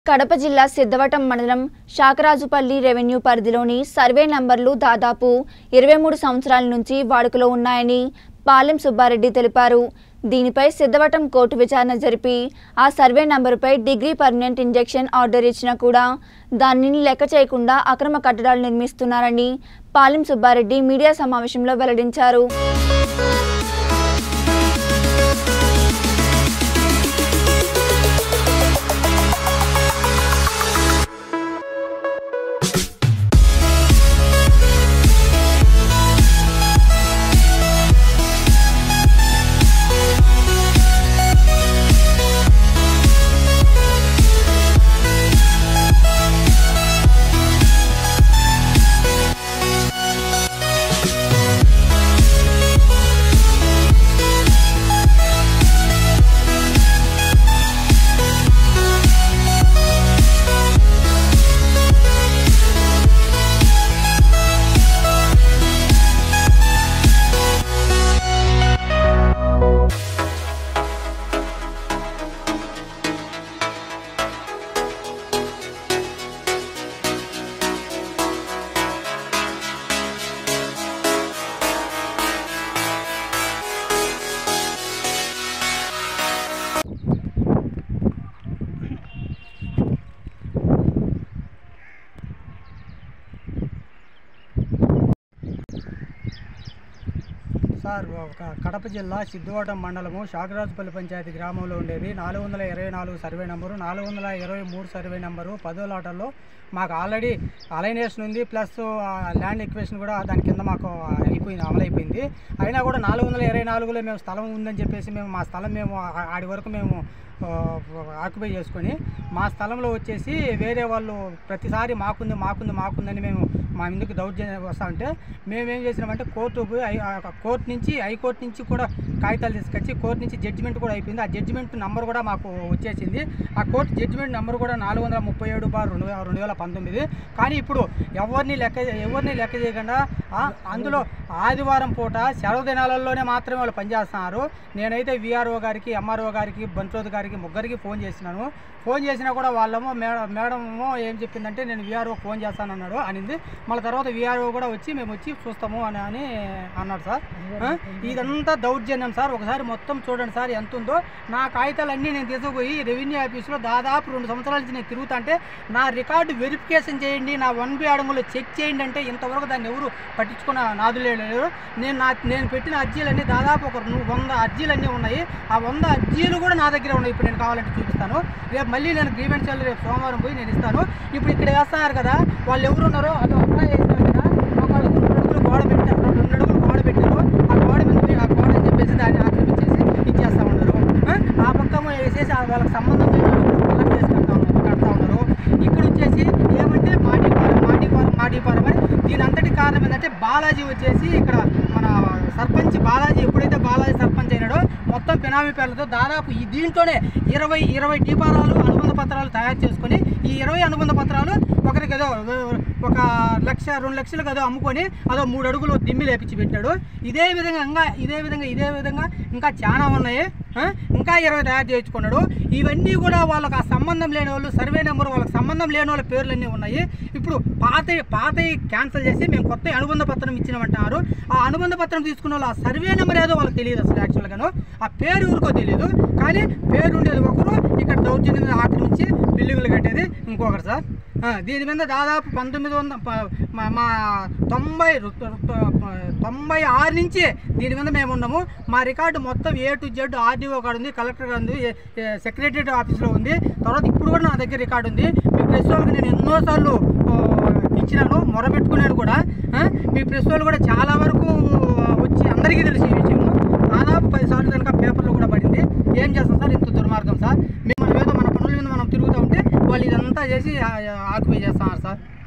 కడప జిల్లా సిద్ధవటం మండలం శాకరాజుపల్లి రెవెన్యూ పరిధిలోని సర్వే నంబర్లు దాదాపు ఇరవై మూడు సంవత్సరాల నుంచి వాడుకలో ఉన్నాయని పాలెం సుబ్బారెడ్డి తెలిపారు దీనిపై సిద్ధవటం కోర్టు విచారణ జరిపి ఆ సర్వే నంబరుపై డిగ్రీ పర్మనెంట్ ఇంజెక్షన్ ఆర్డర్ ఇచ్చినా కూడా దానిని లెక్క చేయకుండా అక్రమ కట్టడాలు నిర్మిస్తున్నారని పాలెం సుబ్బారెడ్డి మీడియా సమావేశంలో వెల్లడించారు సార్ ఒక కడప జిల్లా సిద్ధవటం మండలము శాకరాజుపల్లి పంచాయతీ గ్రామంలో ఉండేది నాలుగు వందల ఇరవై నాలుగు సర్వే నెంబరు నాలుగు వందల ఇరవై మూడు సర్వే నెంబరు పదో లాటల్లో మాకు ఆల్రెడీ అలైనేషన్ ఉంది ప్లస్ ల్యాండ్ ఎక్వేషన్ కూడా దాని కింద మాకు అయిపోయింది అమలైపోయింది అయినా కూడా నాలుగు వందల ఇరవై నాలుగులో మేము స్థలం ఉందని చెప్పేసి మేము మా స్థలం మేము ఆ- ఆడి వరకు మేము ఆక్యుపై చేసుకొని మా స్థలంలో వచ్చేసి వేరే వాళ్ళు ప్రతిసారి మాకుంది మాకుంది మాకుందని మేము మా ముందుకు దౌర్జన్యం వస్తా ఉంటే మేము ఏం చేసినామంటే కోర్టు పోయి హై- ఆ కోర్టు నుంచి హైకోర్టు నుంచి కూడా కాగితాలు తీసుకొచ్చి కోర్టు నుంచి జడ్జిమెంట్ కూడా అయిపోయింది ఆ జడ్జిమెంట్ నంబర్ కూడా మాకు వచ్చేసింది ఆ కోర్టు జడ్జిమెంట్ నెంబర్ కూడా నాలుగు వందల ముప్పై ఏడు బార్ రెండు వేల రెండు వేల పంతొమ్మిది కానీ ఇప్పుడు ఎవరిని లెక్క ఎవరిని లెక్క చేయకుండా ఆ, అందులో ఆదివారం పూట సెలవు దినాలలోనే మాత్రమే వాళ్ళు పనిచేస్తున్నారు నేనైతే విఆర్ఓ గారికి ఎంఆర్ఓ గారికి బంట్రోత్ గారికి ముగ్గురికి ఫోన్ చేసినాను ఫోన్ చేసినా కూడా వాళ్ళేమో మేడం మేడమో ఏం చెప్పిందంటే నేను విఆర్ఓ ఫోన్ చేస్తాను అన్నాడు అనింది మళ్ళీ తర్వాత విఆర్ఓ కూడా వచ్చి మేము వచ్చి చూస్తాము అని అని అన్నాడు సార్ ఆ, ఇదంతా దౌర్జన్యం సార్ ఒకసారి మొత్తం చూడండి సార్ ఎంత ఉందో నా కాగితాలన్నీ నేను తీసుకుపోయి రెవెన్యూ ఆఫీస్లో దాదాపు రెండు సంవత్సరాల నుంచి నేను తిరుగుతుంటే నా రికార్డు వెరిఫికేషన్ చేయండి నా వన్ బి అడంగులో చెక్ చేయండి అంటే ఇంతవరకు దాన్ని ఎవరు పట్టించుకున్న నాదులే లేరు నేను నా నేను పెట్టిన అర్జీలన్నీ దాదాపు ఒక ను- వంద అర్జీలన్నీ ఉన్నాయి ఆ వంద అర్జీలు కూడా నా దగ్గర ఉన్నాయి ఇప్పుడు నేను కావాలంటే చూపిస్తాను రేపు మళ్ళీ నేను గ్రీవెన్స్ రేపు సోమవారం పోయి నేను ఇస్తాను ఇప్పుడు ఇక్కడ వేస్తున్నారు కదా వాళ్ళు ఎవరు ఉన్నారో అది అప్లై చేసినారు కదా ఒక అడుగు రెండు అడుగులు గోడ పెట్టారు రెండు అడుగులు గోడ పెట్టారు ఆ గోడ మీద పోయి ఆ గోడ అని చెప్పేసి దాన్ని ఆక్రమించేసి ఇచ్చేస్తా ఉన్నారు ఆ? ఆ పక్క వేసేసి ఆ వాళ్ళకి సంబంధం లేని వాళ్ళు కలెక్ట్ చేసి కడతా ఉన్నారు కడతా ఉన్నారు ఇక్కడ వచ్చేసి ఏమంటే మాటిపారం మాటిపారం మాటిపారం అని దీని అంతటి కారణం ఏంటంటే బాలాజీ వచ్చేసి ఇక్కడ మన సర్పంచ్ బాలాజీ ఎప్పుడైతే బాలాజీ సర్పంచ్ అయినాడో మొత్తం పినామీ పేర్లతో దాదాపు ఈ దీంట్లోనే ఇరవై ఇరవై టీపారాలు అనుబంధ పత్రాలు తయారు చేసుకొని ఈ ఇరవై అనుబంధ పత్రాలు ఒకరికి ఏదో ఒక లక్ష రెండు లక్షలు ఏదో అమ్ముకొని అదో మూడు అడుగులు దిమ్మి లేపించి పెట్టాడు ఇదే విధంగా ఇంకా ఇదే విధంగా ఇదే విధంగా ఇంకా చాలా ఉన్నాయి ఆ? ఇంకా ఇరవై తయారు చేయించుకున్నాడు ఇవన్నీ కూడా వాళ్ళకి ఆ సంబంధం లేని వాళ్ళు సర్వే నెంబర్ వాళ్ళకి సంబంధం లేని వాళ్ళ పేర్లన్నీ ఉన్నాయి ఇప్పుడు పాత పాత క్యాన్సిల్ చేసి మేము కొత్త అనుబంధ పత్రం ఇచ్చినామంటున్నారు ఆ అనుబంధ పత్రం తీసుకున్న వాళ్ళు ఆ సర్వే నెంబర్ ఏదో వాళ్ళకి తెలియదు అసలు యాక్చువల్గాను ఆ పేరు ఊరికో తెలియదు కానీ పేరు ఉండేది ఒకరు ఇక్కడ దౌర్జన్యం ఆక్రమించి బిల్డింగ్లు కట్టేది ఇంకొకరు సార్ ఆ, దీని మీద దాదాపు పంతొమ్మిది వందల ప- మా మా తొంభై రు- రు- తొంభై ఆరు నుంచి దీని మీద మేము ఉన్నాము మా రికార్డు మొత్తం ఏ టు జెడ్ ఆర్డీఓ కాడ ఉంది కలెక్టర్ గారు ఉంది సెక్రటరియట్ ఆఫీస్లో ఉంది తర్వాత ఇప్పుడు కూడా నా దగ్గర రికార్డు ఉంది మీ ప్రెస్ వాళ్ళకి నేను ఎన్నోసార్లు ఆ, ఇచ్చినాను మొరబెట్టుకున్నాను కూడా ఆ, మీ ప్రెస్ వాళ్ళు కూడా చాలా వరకు వచ్చి అందరికీ తెలిసి ఈ విషయం దాదాపు పది సార్లు కనుక పేపర్లో కూడా పడింది ఏం చేస్తాం సార్ ఇంత దుర్మార్గం సార్ మేము మన మీద మన పనుల మీద మనం తిరుగుతూ ఉంటే వాళ్ళు ఇదంతా చేసి ఆక్యుపై చేస్తున్నారు సార్